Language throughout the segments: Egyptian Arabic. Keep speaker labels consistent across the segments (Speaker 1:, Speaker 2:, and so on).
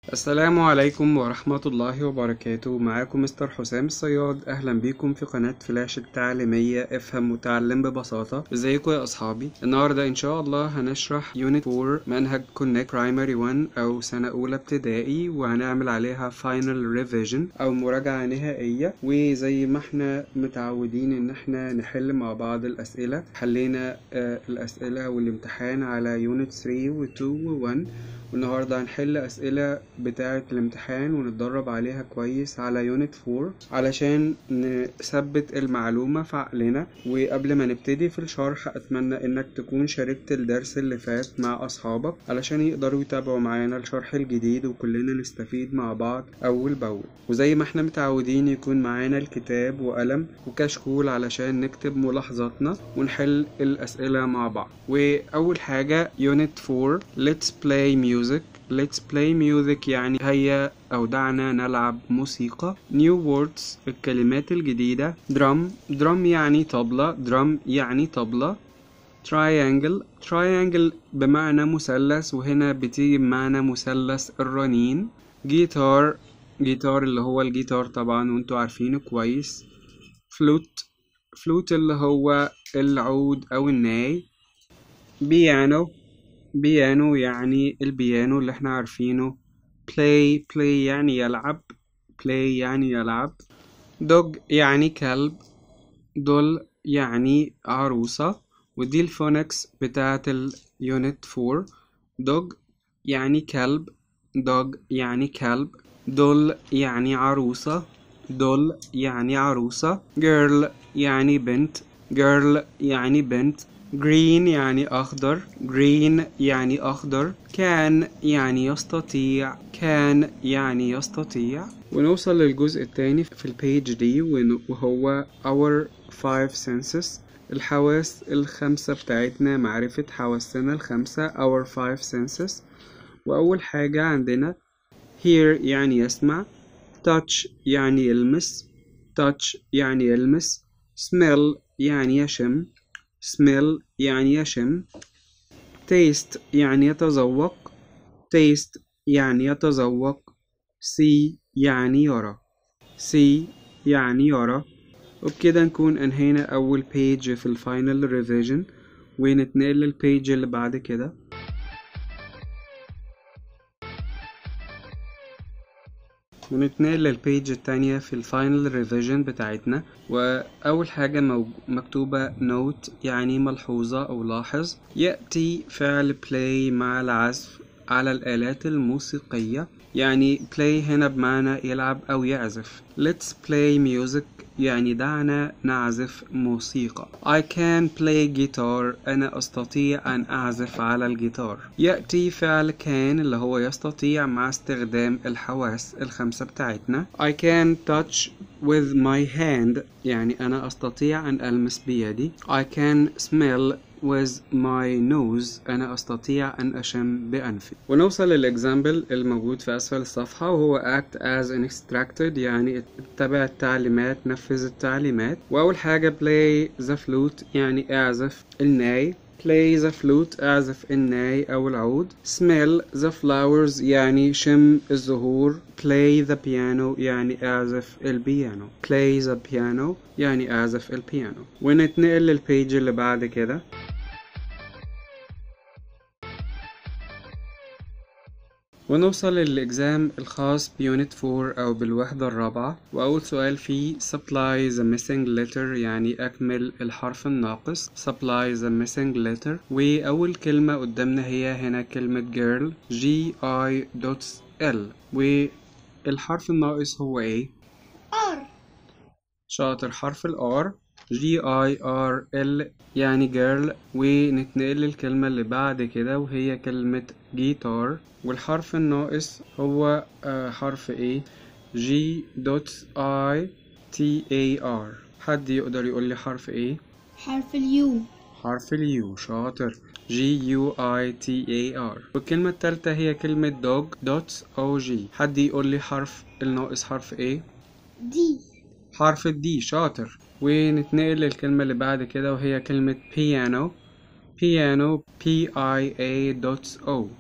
Speaker 1: السلام عليكم ورحمة الله وبركاته معاكم مستر حسام الصياد أهلا بيكم في قناة فلاش التعليمية افهم وتعلم ببساطة ازيكم يا أصحابي النهاردة إن شاء الله هنشرح يونت 4 منهج كونكت برايمري 1 أو سنة أولى ابتدائي وهنعمل عليها فاينل ريفيجن أو مراجعة نهائية وزي ما احنا متعودين إن احنا نحل مع بعض الأسئلة حلينا آه الأسئلة والامتحان على يونت 3 و 2 و 1 والنهاردة هنحل أسئلة بتاعة الامتحان ونتدرب عليها كويس على يونت 4 علشان نثبت المعلومة في عقلنا وقبل ما نبتدي في الشرح أتمنى إنك تكون شاركت الدرس اللي فات مع أصحابك علشان يقدروا يتابعوا معانا الشرح الجديد وكلنا نستفيد مع بعض أول بأول وزي ما احنا متعودين يكون معانا الكتاب وقلم وكشكول علشان نكتب ملاحظاتنا ونحل الأسئلة مع بعض وأول حاجة يونت 4 Let's play music Let's play music يعني هيا أو دعنا نلعب موسيقى New words الكلمات الجديدة drum drum يعني طبلة drum يعني طبلة triangle triangle بمعنى مثلث وهنا بتيجي بمعنى مثلث الرنين جيتار جيتار اللي هو الجيتار طبعا وانتوا عارفينه كويس فلوت فلوت اللي هو العود أو الناي بيانو بيانو يعني البيانو اللي احنا عارفينه play play يعني يلعب play يعني يلعب dog يعني كلب دول يعني عروسة ودي الفونكس بتاعت اليونت 4 dog يعني كلب dog يعني كلب دول يعني عروسة دول يعني عروسة girl يعني بنت girl يعني بنت green يعني أخضر green يعني أخضر can يعني يستطيع can يعني يستطيع ونوصل للجزء الثاني في البيج دي وهو our five senses الحواس الخمسة بتاعتنا معرفة حواسنا الخمسة our five senses وأول حاجة عندنا hear يعني يسمع touch يعني يلمس touch يعني يلمس smell يعني يشم smell يعني يشم taste يعني يتذوق taste يعني يتذوق see يعني يرى see يعني يرى وبكده نكون انهينا اول بيج في الفاينل ريفيجن ونتنقل للبيج اللي بعد كده ونتنقل للبيج التانية في الفاينل ريفيجن بتاعتنا وأول حاجة مكتوبة نوت يعني ملحوظة أو لاحظ يأتي فعل play مع العزف على الآلات الموسيقية يعني play هنا بمعنى يلعب أو يعزف Let's play music يعني دعنا نعزف موسيقى I can play guitar أنا أستطيع أن أعزف على الجيتار يأتي فعل can اللي هو يستطيع مع استخدام الحواس الخمسة بتاعتنا I can touch with my hand يعني أنا أستطيع أن ألمس بيدي I can smell with my nose أنا أستطيع أن أشم بأنفي ونوصل للإكزامبل الموجود في أسفل الصفحة وهو act as instructed يعني اتبع التعليمات نفذ التعليمات وأول حاجة play the flute يعني اعزف الناي play the flute اعزف الناي أو العود smell the flowers يعني شم الزهور play the piano يعني اعزف البيانو play the piano يعني اعزف البيانو ونتنقل للبيج اللي بعد كده ونوصل للإجزام الخاص بيونت 4 أو بالوحدة الرابعة وأول سؤال فيه supply the missing letter يعني أكمل الحرف الناقص supply the missing letter وأول كلمة قدامنا هي هنا كلمة girl G I dot L والحرف الناقص هو إيه؟
Speaker 2: R
Speaker 1: شاطر حرف الآر G I R L يعني girl ونتنقل للكلمة اللي بعد كده وهي كلمة جيتار والحرف الناقص هو حرف A G dot I T A R حد يقدر يقول لي حرف A
Speaker 2: حرف اليو
Speaker 1: حرف اليو شاطر G U I T A R والكلمة التالتة هي كلمة dog dot O G حد يقول لي حرف الناقص حرف A
Speaker 2: دي
Speaker 1: حرف الدي شاطر ونتنقل للكلمة اللي بعد كده وهي كلمة piano piano P I A dot O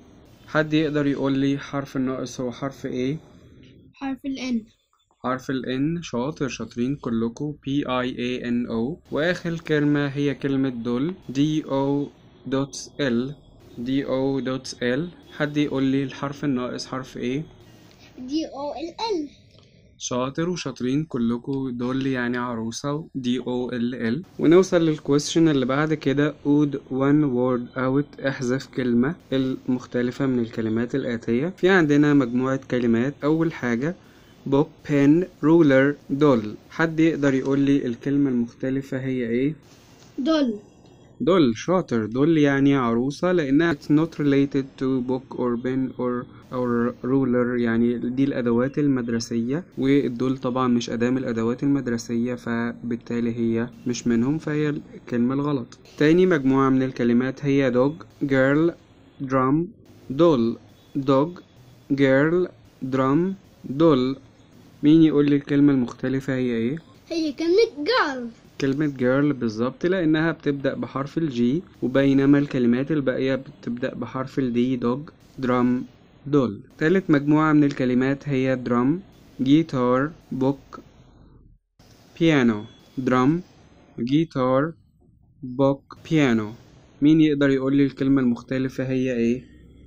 Speaker 1: حد يقدر يقول لي حرف الناقص هو حرف ايه
Speaker 2: حرف ال N
Speaker 1: حرف ال N شاطر شاطرين كلكم P I A N O وآخر كلمة هي كلمة دول D O دوت L D O دوت L حد يقول لي الحرف الناقص حرف ايه
Speaker 2: D O L L
Speaker 1: شاطر وشاطرين كلكم دول يعني عروسة دي او ال ال ونوصل للكويستشن اللي بعد كده odd one word out احذف كلمة المختلفة من الكلمات الآتية في عندنا مجموعة كلمات أول حاجة book pen ruler doll حد يقدر يقول لي الكلمة المختلفة هي ايه
Speaker 2: دول
Speaker 1: دول شاطر دول يعني عروسة لأنها it's not related to book or pen or or ruler يعني دي الأدوات المدرسية والدول طبعا مش أداة من الأدوات المدرسية فبالتالي هي مش منهم فهي الكلمة الغلط تاني مجموعة من الكلمات هي dog girl drum doll dog girl drum doll مين يقول لي الكلمة المختلفة هي ايه؟
Speaker 2: هي كلمة girl
Speaker 1: كلمة girl بالظبط لأنها بتبدأ بحرف الجي وبينما الكلمات الباقية بتبدأ بحرف الدي dog drum doll تالت مجموعة من الكلمات هي drum guitar book piano drum guitar book piano مين يقدر يقول لي الكلمة المختلفة هي ايه؟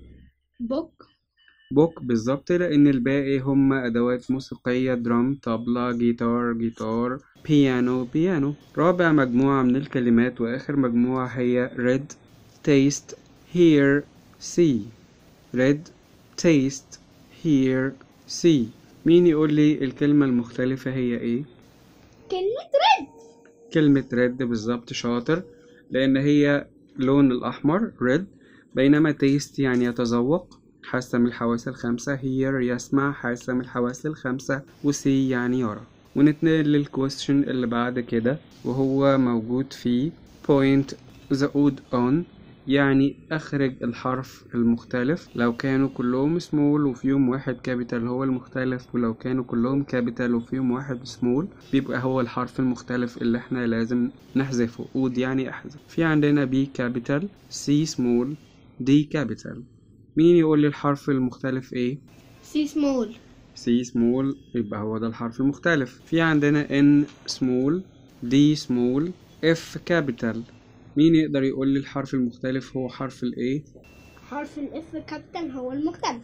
Speaker 2: book
Speaker 1: بوك بالظبط لأن الباقي هم أدوات موسيقية درام طبلة جيتار جيتار بيانو بيانو رابع مجموعة من الكلمات وآخر مجموعة هي red taste hear see red taste hear see مين يقول لي الكلمة المختلفة هي ايه؟
Speaker 2: كلمة red
Speaker 1: كلمة red بالظبط شاطر لأن هي لون الأحمر red بينما taste يعني يتذوق حاسة من الحواس الخمسة hear يسمع حاسة من الحواس الخمسة وسي يعني يرى ونتنقل للكويستشن اللي بعد كده وهو موجود في point the odd on يعني أخرج الحرف المختلف لو كانوا كلهم سمول وفيهم واحد كابيتال هو المختلف ولو كانوا كلهم كابيتال وفيهم واحد سمول بيبقى هو الحرف المختلف اللي احنا لازم نحذفه odd يعني أحذف في عندنا B كابيتال C سمول D كابيتال مين يقول لي الحرف المختلف ايه
Speaker 2: C small
Speaker 1: C small يبقى هو ده الحرف المختلف في عندنا N small D small F capital مين يقدر يقول لي الحرف المختلف هو حرف الايه
Speaker 2: حرف ال F كابيتال هو المختلف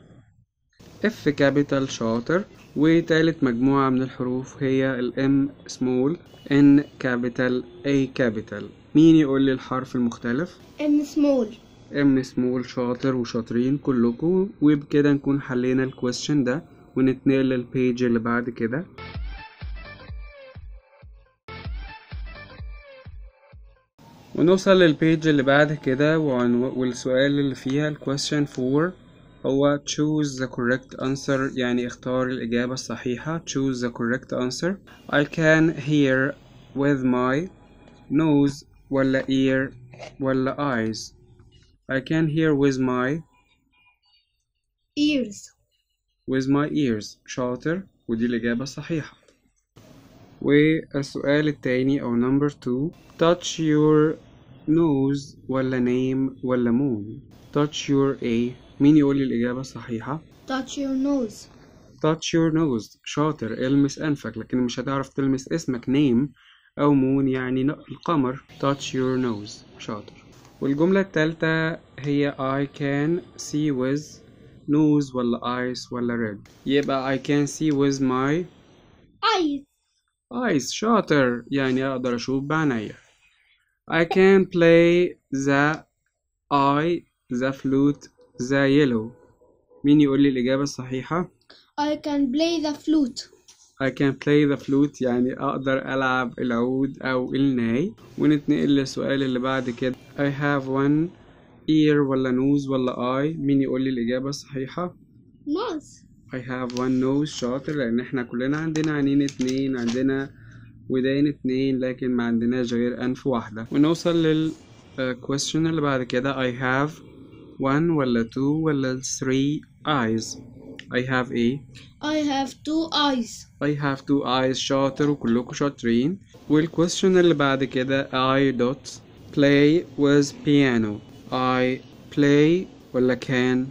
Speaker 1: F capital شاطر وتالت مجموعة من الحروف هي ال M small N capital A capital مين يقول لي الحرف المختلف
Speaker 2: M small
Speaker 1: ام سمول شاطر وشاطرين كلكم وبكده نكون حلينا الكويستشن ده ونتنقل للبيج اللي بعد كده ونوصل للبيج اللي بعد كده وعنو... والسؤال اللي فيها الكويستشن 4 هو choose the correct answer يعني اختار الإجابة الصحيحة choose the correct answer I can hear with my nose ولا ear ولا eyes I can hear with my
Speaker 2: ears
Speaker 1: with my ears شاطر ودي الإجابة الصحيحة والسؤال التاني أو number two touch your nose ولا name ولا moon touch your A مين يقول لي الإجابة الصحيحة
Speaker 2: touch your nose
Speaker 1: touch your nose شاطر المس أنفك لكن مش هتعرف تلمس اسمك name أو moon يعني ن- القمر touch your nose شاطر والجملة التالتة هي I can see with nose ولا eyes ولا red يبقى I can see with my
Speaker 2: eyes
Speaker 1: eyes شاطر يعني أقدر أشوف بعينيا I can play the I the flute the yellow مين يقول لي الإجابة الصحيحة؟
Speaker 2: I can play the flute
Speaker 1: I can play the flute يعني أقدر ألعب العود أو الناي ونتنقل للسؤال اللي بعد كده I have one ear ولا nose ولا eye مين يقول لي الإجابة الصحيحة
Speaker 2: nose
Speaker 1: I have one nose شاطر لأن احنا كلنا عندنا عينين اتنين عندنا ودان اتنين لكن ما عندناش غير أنف واحدة ونوصل لل uh, question اللي بعد كده I have one ولا two ولا three eyes I have a
Speaker 2: I have two eyes
Speaker 1: I have two eyes شاطر وكلكم شاطرين والكويستشن اللي بعد كده I dot play with piano I play ولا can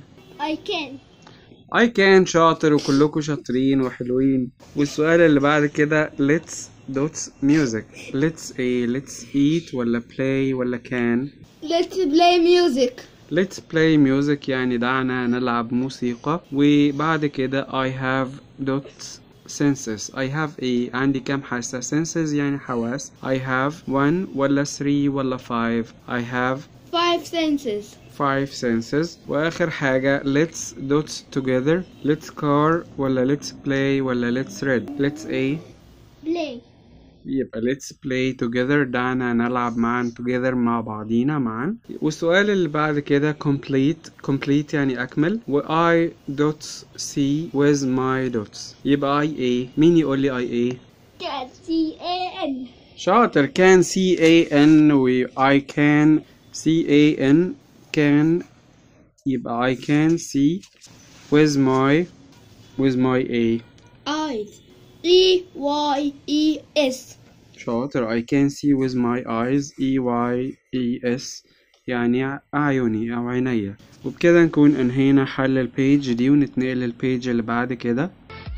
Speaker 2: I can.
Speaker 1: I can شاطر وكلكم شاطرين وحلوين والسؤال اللي بعد كده let's dots music let's a let's eat ولا play ولا can
Speaker 2: Let's play music.
Speaker 1: let's play music يعني دعنا نلعب موسيقى وبعد كده I have dots senses I have a عندي كام حاسة senses يعني حواس I have one ولا three ولا five I have
Speaker 2: Five senses.
Speaker 1: five senses واخر حاجة let's dots together let's car ولا let's play ولا let's read let's a
Speaker 2: Play.
Speaker 1: يبقى let's play together دعنا نلعب معا together مع بعضينا معا والسؤال اللي بعد كده complete complete يعني أكمل و I dots C with my dots يبقى I A مين يقول لي I A
Speaker 2: Can C A N.
Speaker 1: شاطر can C A N و I can C A N can يبقى I can see with my with my A
Speaker 2: Eyes. E Y E S.
Speaker 1: شاطر I can see with my eyes E Y E S يعني أعيني أو عينيا وبكده نكون أنهينا حل البيج دي ونتنقل للبيج اللي بعد كده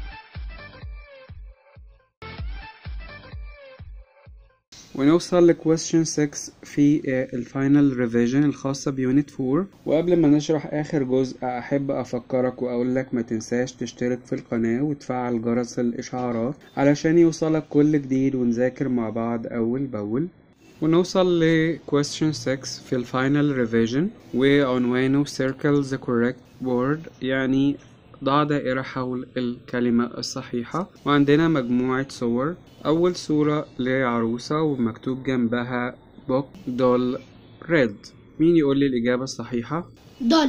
Speaker 1: ونوصل ل question 6 في الفاينل ريفيجن الخاصة بيونت 4 وقبل ما نشرح آخر جزء أحب أفكرك وأقول لك ما تنساش تشترك في القناة وتفعل جرس الإشعارات علشان يوصلك كل جديد ونذاكر مع بعض أول بأول ونوصل ل question 6 في الفاينل ريفيجن وعنوانه circle the correct word يعني ضع دائرة حول الكلمة الصحيحة وعندنا مجموعة صور أول صورة لعروسة ومكتوب جنبها book doll red مين يقول لي الإجابة الصحيحة؟
Speaker 2: Doll.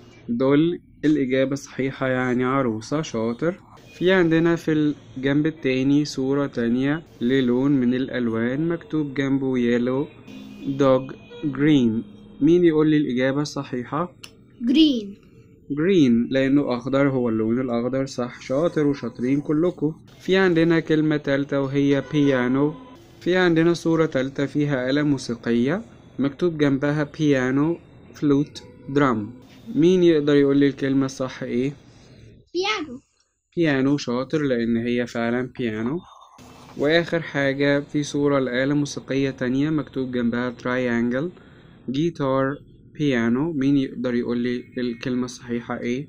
Speaker 1: دول الإجابة الصحيحة يعني عروسة شاطر في عندنا في الجنب التاني صورة تانية للون من الألوان مكتوب جنبه yellow dog green مين يقول لي الإجابة الصحيحة؟
Speaker 2: Green.
Speaker 1: جرين لأنه أخضر هو اللون الأخضر صح شاطر وشاطرين كلكم في عندنا كلمة تالتة وهي بيانو في عندنا صورة تالتة فيها آلة موسيقية مكتوب جنبها بيانو فلوت درام مين يقدر يقول لي الكلمة الصح ايه؟
Speaker 2: Piano.
Speaker 1: بيانو شاطر لأن هي فعلا بيانو وآخر حاجة في صورة لآلة موسيقية تانية مكتوب جنبها تراينجل جيتار بيانو مين يقدر يقول لي الكلمة الصحيحة ايه؟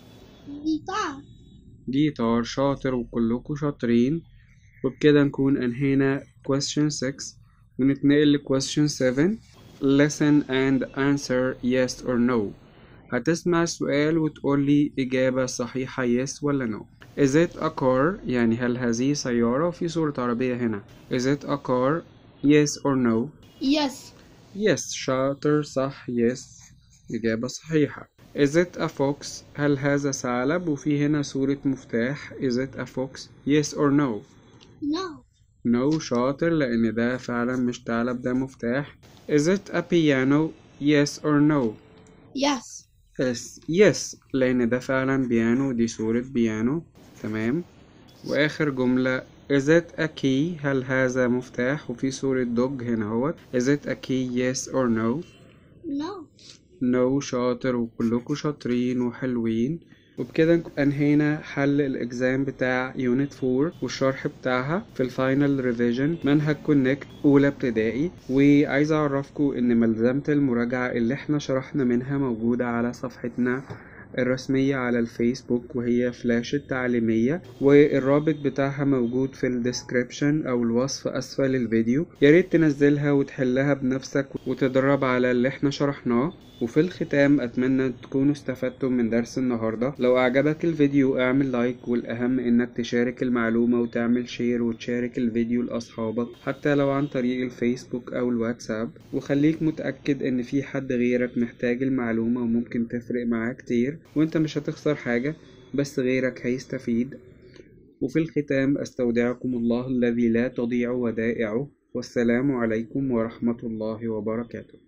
Speaker 2: Guitar.
Speaker 1: جيتار شاطر وكلكم شاطرين وبكده نكون أنهينا question 6 ونتنقل ل question 7 listen and answer yes or no هتسمع السؤال وتقول لي إجابة صحيحة yes ولا no Is it a car يعني هل هذه سيارة وفي صورة عربية هنا Is it a car yes or no
Speaker 2: Yes.
Speaker 1: Yes شاطر صح yes إجابة صحيحة Is it a fox هل هذا ثعلب وفي هنا صورة مفتاح Is it a fox yes or no
Speaker 2: No.
Speaker 1: No شاطر لأن ده فعلا مش ثعلب ده مفتاح Is it a piano yes or no
Speaker 2: Yes.
Speaker 1: Yes yes لأن ده فعلا بيانو دي صورة بيانو تمام وآخر جملة Is it a key هل هذا مفتاح وفي صورة دوج هنا اهوت Is it a key yes or no
Speaker 2: No.
Speaker 1: نو شاطر وكلكم شاطرين وحلوين وبكده انهينا حل الاكزام بتاع يونت 4 والشرح بتاعها في الفاينل ريفيجن منهج كونكت اولى ابتدائي وعايز اعرفكم ان ملزمة المراجعة اللي احنا شرحنا منها موجودة على صفحتنا الرسمية على الفيسبوك وهي فلاش التعليمية والرابط بتاعها موجود في الديسكريبشن او الوصف اسفل الفيديو ياريت تنزلها وتحلها بنفسك وتدرب على اللي احنا شرحناه وفي الختام اتمنى تكونوا استفدتم من درس النهاردة لو اعجبك الفيديو اعمل لايك والاهم انك تشارك المعلومة وتعمل شير وتشارك الفيديو لاصحابك حتى لو عن طريق الفيسبوك او الواتساب وخليك متأكد ان في حد غيرك محتاج المعلومة وممكن تفرق معاه كتير وانت مش هتخسر حاجة بس غيرك هيستفيد وفي الختام استودعكم الله الذي لا تضيع ودائعه والسلام عليكم ورحمة الله وبركاته